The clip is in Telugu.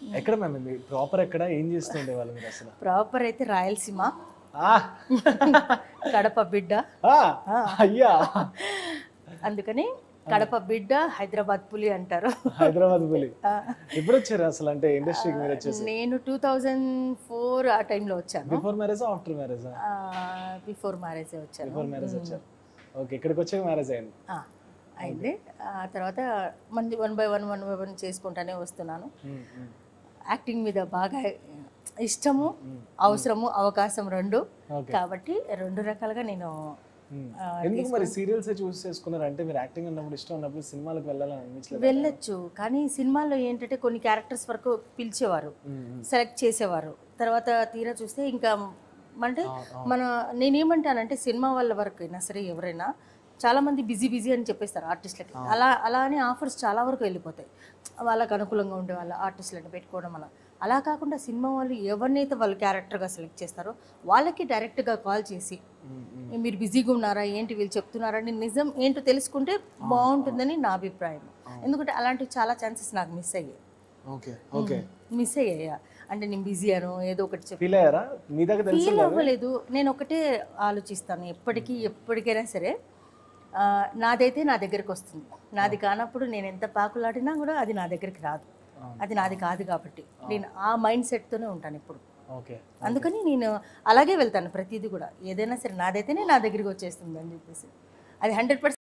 ఎక్కడ మ్యామ్ మీ ప్రాపర్ ఎక్కడ ఏం చేస్తుండే వాళ్ళు మీరు అసలు ప్రాపర్ అయితే రాయలసీమ ఆ! కడప బిడ్డ ఆ! అయ్యా అందుకని కడప బిడ్డ హైదరాబాద్ పులి అంటారు హైదరాబాద్ పులి ఎప్పుడు వచ్చారు అసలు అంటే ఇండస్ట్రీకి మీరు వచ్చేసి నేను టూ థౌజండ్ ఫోర్ ఆ టైంలో వచ్చాను before marriage after marriage before marriage వచ్చాను బిఫోర్ మ్యారేజ్ వచ్చారు ఓకే ఇక్కడికి వచ్చాక మ్యారేజ్ అయింది ఆ, అయింది ఆ తర్వాత మంది one by one one by one చేసుకుంటానే వస్తున్నాను ఉమ్, ఉమ్. యాక్టింగ్ మీద బాగా ఇష్టము అవసరము అవకాశం రెండు Okay. కాబట్టి రెండు రకాలుగా నేను ఉమ్. ఎందుకు మరి సీరియల్స్ చూస్ చేసుకున్నారు అంటే మీరు యాక్టింగ్ అన్నప్పుడు ఇష్టం ఉన్నప్పుడు సినిమాలకు వెళ్ళాలని అనిపించలేదు వెళ్ళొచ్చు కానీ సినిమాల్లో ఏంటంటే కొన్ని క్యారెక్టర్స్ వరకు పిలిచేవారు ఉమ్, ఉమ్. సెలెక్ట్ చేసేవారు తర్వాత తీరా చూస్తే ఇంకా అంటే మన నేనేమంటానంటే సినిమా వాళ్ళ వరకు అయినా సరే ఎవరైనా చాలా మంది బిజీ బిజీ అని చెప్పేస్తారు ఆర్టిస్టులకి అలా అలా అని ఆఫర్స్ చాలా వరకు వెళ్ళిపోతాయి వాళ్ళకి అనుకూలంగా ఉండే వాళ్ళ ఆర్టిస్టులను పెట్టుకోవడం అలా అలా కాకుండా సినిమా వాళ్ళు ఎవరినైతే వాళ్ళు క్యారెక్టర్గా సెలెక్ట్ చేస్తారో వాళ్ళకి డైరెక్ట్గా కాల్ చేసి ఉమ్, ఉమ్. మీరు బిజీగా ఉన్నారా ఏంటి వీళ్ళు చెప్తున్నారని నిజం ఏంటో తెలుసుకుంటే బాగుంటుందని నా అభిప్రాయం ఎందుకంటే అలాంటివి చాలా ఛాన్సెస్ నాకు మిస్ అయ్యాయి ఓకే ఓకే మిస్ అయ్యాయా అంటే నేను బిజీ అను ఏదో ఒకటి చెప్పి ఫీల్ అయ్యారా మీ దగ్గర తెలుసు ఫీల్ అవ్వలేదు నేను ఒకటే ఆలోచిస్తాను ఎప్పటికీ ఎప్పటికైనా సరే ఆ, నాదైతే నా దగ్గరికి వస్తుంది నాది కానప్పుడు నేను ఎంత పాకులాడినా కూడా అది నా దగ్గరికి రాదు అది నాది కాదు కాబట్టి నేను ఆ మైండ్ సెట్తోనే ఉంటాను ఇప్పుడు ఓకే అందుకని నేను అలాగే వెళ్తాను ప్రతిదీ కూడా ఏదైనా సరే నాదైతేనే నా దగ్గరికి వచ్చేస్తుంది అని చెప్పేసి అది హండ్రెడ్